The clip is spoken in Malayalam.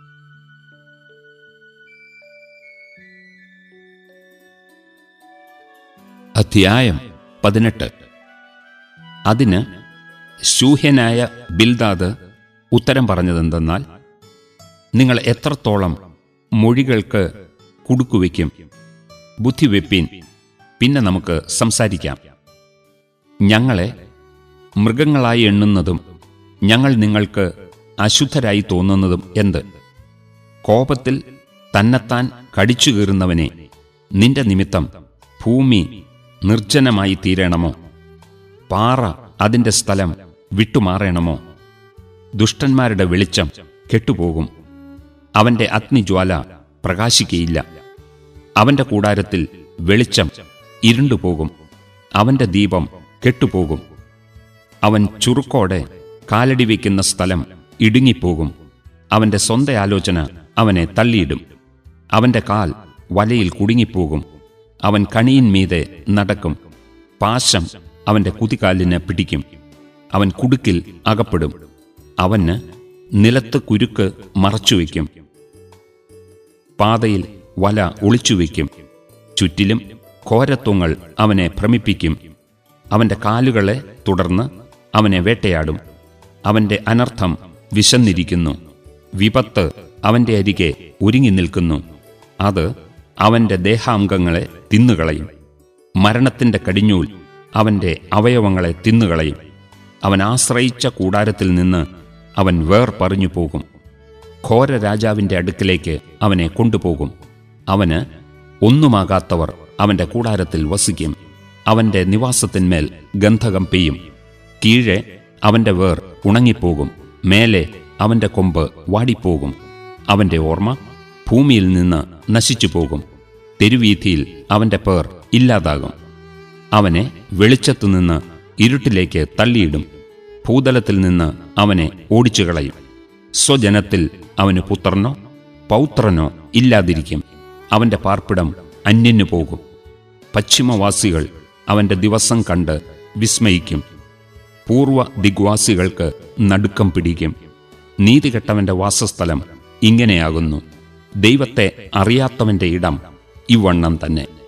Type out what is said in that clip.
അധ്യായം പതിനെട്ട് അതിന് ശൂഹ്യനായ ബിൽദാദ് ഉത്തരം പറഞ്ഞതെന്തെന്നാൽ നിങ്ങൾ എത്രത്തോളം മൊഴികൾക്ക് കുടുക്കുവയ്ക്കും ബുദ്ധി വെപ്പീൻ പിന്നെ നമുക്ക് സംസാരിക്കാം ഞങ്ങളെ മൃഗങ്ങളായി എണ്ണുന്നതും ഞങ്ങൾ നിങ്ങൾക്ക് അശുദ്ധരായി തോന്നുന്നതും എന്ത് കോപത്തിൽ തന്നെത്താൻ കടിച്ചു കീറുന്നവനെ നിന്റെ നിമിത്തം ഭൂമി നിർജ്ജനമായി തീരണമോ പാറ അതിൻ്റെ സ്ഥലം വിട്ടുമാറണമോ ദുഷ്ടന്മാരുടെ വെളിച്ചം കെട്ടുപോകും അവന്റെ അഗ്നിജ്വാല പ്രകാശിക്കയില്ല അവന്റെ കൂടാരത്തിൽ വെളിച്ചം ഇരുണ്ടുപോകും അവന്റെ ദീപം കെട്ടുപോകും അവൻ ചുറുക്കോടെ കാലടി വയ്ക്കുന്ന സ്ഥലം ഇടുങ്ങിപ്പോകും അവന്റെ സ്വന്ത ആലോചന അവനെ തള്ളിയിടും അവന്റെ കാൽ വലയിൽ കുടുങ്ങിപ്പോകും അവൻ കണിയിന്മീതെ നടക്കും പാശം അവന്റെ കുതികാലിന് പിടിക്കും അവൻ കുടുക്കിൽ അകപ്പെടും അവന് നിലത്ത് കുരുക്ക് മറച്ചുവെക്കും പാതയിൽ വല ഒളിച്ചുവെക്കും ചുറ്റിലും ഘോരത്വങ്ങൾ അവനെ ഭ്രമിപ്പിക്കും അവന്റെ കാലുകളെ തുടർന്ന് അവനെ വേട്ടയാടും അവന്റെ അനർത്ഥം വിശന്നിരിക്കുന്നു വിപത്ത് അവന്റെ അരികെ ഒരുങ്ങി നിൽക്കുന്നു അത് അവന്റെ ദേഹാംഗങ്ങളെ തിന്നുകളയും മരണത്തിന്റെ കടിഞ്ഞൂൽ അവന്റെ അവയവങ്ങളെ തിന്നുകളയും അവൻ ആശ്രയിച്ച കൂടാരത്തിൽ നിന്ന് അവൻ വേർ പറഞ്ഞു പോകും ഘോര രാജാവിന്റെ അടുക്കിലേക്ക് അവനെ കൊണ്ടുപോകും അവന് ഒന്നുമാകാത്തവർ അവന്റെ കൂടാരത്തിൽ വസിക്കും അവന്റെ നിവാസത്തിന്മേൽ ഗന്ധകം പെയ്യും കീഴെ അവന്റെ വേർ ഉണങ്ങിപ്പോകും മേലെ അവന്റെ കൊമ്പ് വാടിപ്പോകും അവന്റെ ഓർമ്മ ഭൂമിയിൽ നിന്ന് നശിച്ചു പോകും തെരുവീഥിയിൽ അവന്റെ പേർ ഇല്ലാതാകും അവനെ വെളിച്ചത്തുനിന്ന് ഇരുട്ടിലേക്ക് തള്ളിയിടും ഭൂതലത്തിൽ നിന്ന് അവനെ ഓടിച്ചു കളയും സ്വജനത്തിൽ അവന് പുത്രനോ പൗത്രനോ ഇല്ലാതിരിക്കും അവന്റെ പാർപ്പിടം അന്യനു പോകും പശ്ചിമവാസികൾ അവന്റെ ദിവസം കണ്ട് വിസ്മയിക്കും പൂർവ ദിഗ്വാസികൾക്ക് നടുക്കം പിടിക്കും നീതികെട്ടവന്റെ വാസസ്ഥലം ഇങ്ങനെയാകുന്നു ദൈവത്തെ അറിയാത്തവന്റെ ഇടം ഇവണ്ണം തന്നെ